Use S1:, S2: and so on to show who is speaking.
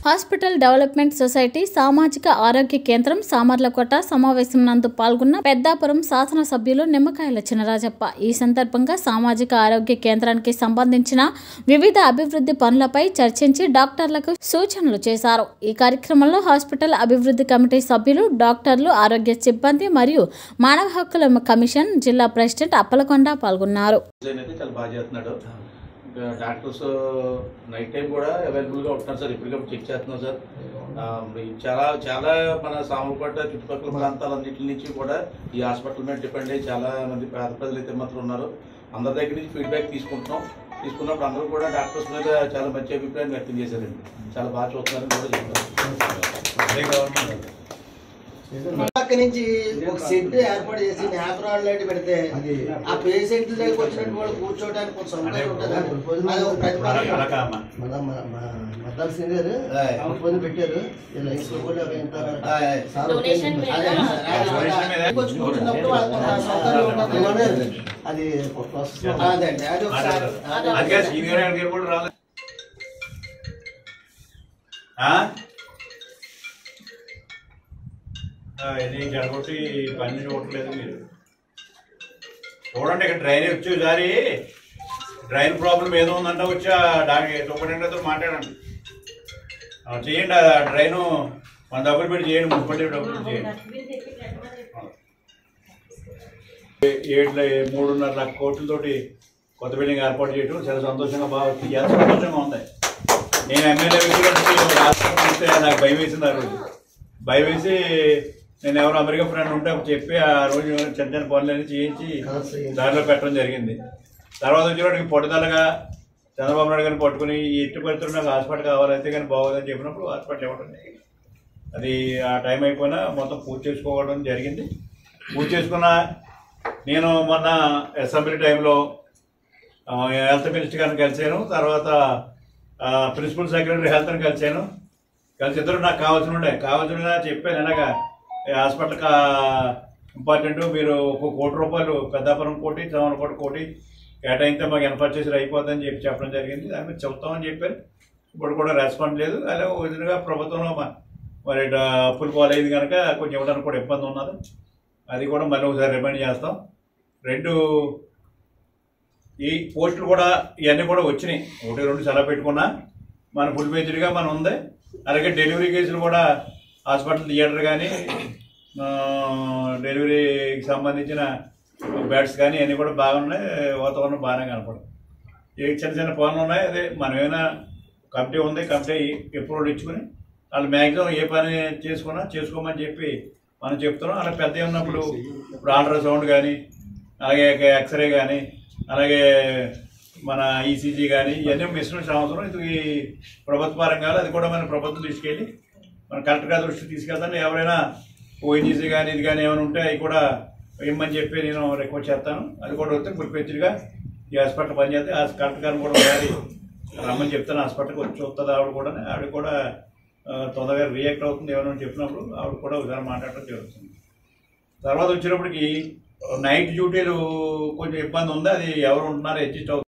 S1: Hospital development society సామాజిక ఆరోగ్య కేంద్రం సామర్లకోట సమావేశం నందు పాల్గొన్న పెద్దాపురం శాసనసభ్యులు నిమ్మకాయల చినరాజప్ప ఈ సందర్భంగా సామాజిక ఆరోగ్య కేంద్రానికి సంబంధించిన వివిధ అభివృద్ధి పనులపై చర్చించి డాక్టర్లకు సూచనలు చేశారు ఈ కార్యక్రమంలో హాస్పిటల్ అభివృద్ధి కమిటీ సభ్యులు డాక్టర్లు ఆరోగ్య సిబ్బంది మరియు మానవ హక్కుల కమిషన్ జిల్లా ప్రెసిడెంట్ అప్పలకొండ పాల్గొన్నారు
S2: డిజైన్ అయితే చాలా బాగా చేస్తున్నాడు ఇంకా డాక్టర్స్ నైట్ టైం కూడా అవైలబుల్గా ఉంటున్నారు సార్ ఎప్పటికప్పుడు చెక్ చేస్తున్నాం సార్ ఆ, ఈ చాలా చాలా మన సామర్పేట చుట్టుపక్కల ప్రాంతాలన్నింటి నుంచి కూడా ఈ హాస్పిటల్ మీద డిపెండ్ అయ్యి చాలా మంది పేద ప్రజలు అయితే మాత్రం ఉన్నారు అందరి దగ్గర నుంచి ఫీడ్బ్యాక్ తీసుకుంటున్నాం తీసుకున్నప్పుడు అందరూ కూడా డాక్టర్స్ మీద చాలా మంచి అభిప్రాయం వ్యక్తం చేశారండి చాలా బాగా చూస్తున్నారని కూడా చెప్పారు
S3: పక్క నుంచి ఒక సెట్ ఏర్పాటు చేసి నేత్రాలు లాంటి పెడితే ఆ పేషెంట్ దగ్గరికి వచ్చినట్టు వాళ్ళు కూర్చోవడానికి కొంచెం సౌకర్యం ఉంటుంది అది ఒక ప్రతిపాదన
S4: మన మన మద్దాల సీనియర్ పొంది పెట్టారు ఈ లైన్స్ లో కూడా ఎంత సార్
S5: డొనేషన్ మీద
S3: అదే సార్, వచ్చి కూర్చున్నప్పుడు వాళ్ళకి కొంత సౌకర్యం ఉంటుంది
S4: అది ప్రాసెస్ లో
S3: అదండి అది ఒకసారి
S2: అందుకే సీనియర్ గారు కూడా రాలేదు ఆ? ఆ, ఇది జరగొట్టి పని చూడట్లేదు మీరు చూడండి ఇక్కడ డ్రైన్ వచ్చి ఒకసారి డ్రైన్ ప్రాబ్లం ఏదో ఉందంటే వచ్చి ఆ డాక్టర్ సూపరింటెండెంట్తో మాట్లాడండి ఆ, చేయండి ఆ డ్రైన్ మన డబ్బులు పెట్టి చేయండి ముప్పటి డబ్బులు చేయండి ఏడు మూడున్నర లక్ష కోట్లతోటి కొత్త బిల్డింగ్ ఏర్పాటు చేయడం చాలా సంతోషంగా బాగా చాలా సంతోషంగా ఉంది నేను ఎమ్మెల్యే వ్యక్తిగా రాష్ట్రం చూస్తే నాకు భయం వేసింది ఆ రోజు భయం వేసి నేను ఎవరు అమెరికా ఫ్రెండ్ ఉంటే అప్పుడు చెప్పి ఆ రోజు చిన్న చిన్న పనులన్నీ చేయించి దారిలో పెట్టడం జరిగింది తర్వాత వచ్చేవాడికి పట్టుదలగా చంద్రబాబు నాయుడు గారిని పట్టుకుని ఈ ఎట్టి పరిస్థితుల్లో నాకు హాస్పిటల్ కావాలైతే కానీ బాగోదని చెప్పినప్పుడు హాస్పిటల్ ఇవ్వడం జరిగింది అది ఆ టైం అయిపోయినా మొత్తం పూర్తి చేసుకోవడం జరిగింది పూర్తి చేసుకున్న నేను మొన్న అసెంబ్లీ టైంలో ఆ, హెల్త్ మినిస్టర్ గారిని కలిశాను తర్వాత ఆ, ప్రిన్సిపల్ సెక్రటరీ హెల్త్ని కలిశాను కలిసి ఇద్దరు నాకు కావాల్సిన ఉండే కావాల్సిన చెప్పాను ఎలాగా ఈ హాస్పిటల్ కా ఇంపార్టెంట్ మీరు ఒక కోటి రూపాయలు పెద్దాపురం కోటి చదవనకోట కోటి కేటాయితే మాకు ఇన్ఫ్రాస్ట్రక్చర్ అయిపోతుందని చెప్పి చెప్పడం జరిగింది దాని మీద చెప్తామని చెప్పారు ఇప్పుడు కూడా రెస్పాండ్ లేదు అలాగే విధంగా ప్రభుత్వంలో మ- మరి ఇటు అప్పులు పాలైంది కనుక కొంచెం ఇవ్వడానికి కూడా ఇబ్బంది ఉన్నది అది కూడా మళ్ళీ ఒకసారి రిమైండ్ చేస్తాం రెండు ఈ పోస్టులు కూడా ఇవన్నీ కూడా వచ్చినాయి ఒకటి రెండు సెలవు పెట్టుకున్నా మన ఫుల్ పేజ్డ్గా మనం ఉంది అలాగే డెలివరీ కేసులు కూడా హాస్పిటల్ థియేటర్ కానీ ఆ, డెలివరీకి సంబంధించిన బెడ్స్ కానీ అన్నీ కూడా బాగున్నాయి వాతావరణం బాగానే కనపడుతుంది ఏ చిన్న చిన్న పనులు ఉన్నాయి అదే మనం ఏమైనా కమిటీ ఉంది కమిటీ ఎప్పుడు ఇచ్చుకుని వాళ్ళు మ్యాక్సిమం ఏ పని చేసుకున్నా చేసుకోమని చెప్పి మనం చెప్తున్నాం అలా పెద్ద ఉన్నప్పుడు ఇప్పుడు అల్ట్రాసౌండ్ కానీ అలాగే ఎక్స్రే కానీ అలాగే మన ఈసీజీ కానీ ఇవన్నీ మిషన్ అవసరం ఇది ప్రభుత్వ పరంగా అది కూడా మన ప్రభుత్వం తీసుకెళ్ళి మన కలెక్టర్ గారి దృష్టికి తీసుకెళ్తాను ఎవరైనా ఓఎన్జీసీ కానీ ఇది కానీ ఏమైనా ఉంటే అవి కూడా ఇమ్మని చెప్పి నేను రిక్వెస్ట్ చేస్తాను అది కూడా వస్తే గురిపెచ్చిగా ఈ హాస్పిటల్ పనిచేస్తే ఆ కలెక్టర్ గారిని కూడా ఒకసారి రమ్మని చెప్తాను హాస్పిటల్కి వచ్చి వస్తుంది ఆవిడ కూడా ఆవిడ కూడా ఆ, తొందరగా రియాక్ట్ అవుతుంది ఏమైనా చెప్పినప్పుడు ఆవిడ కూడా ఒకసారి మాట్లాడటం జరుగుతుంది తర్వాత వచ్చినప్పటికి నైట్ డ్యూటీలు కొంచెం ఇబ్బంది ఉంది అది ఎవరు ఉంటున్నారు అడ్జస్ట్ అవుతుంది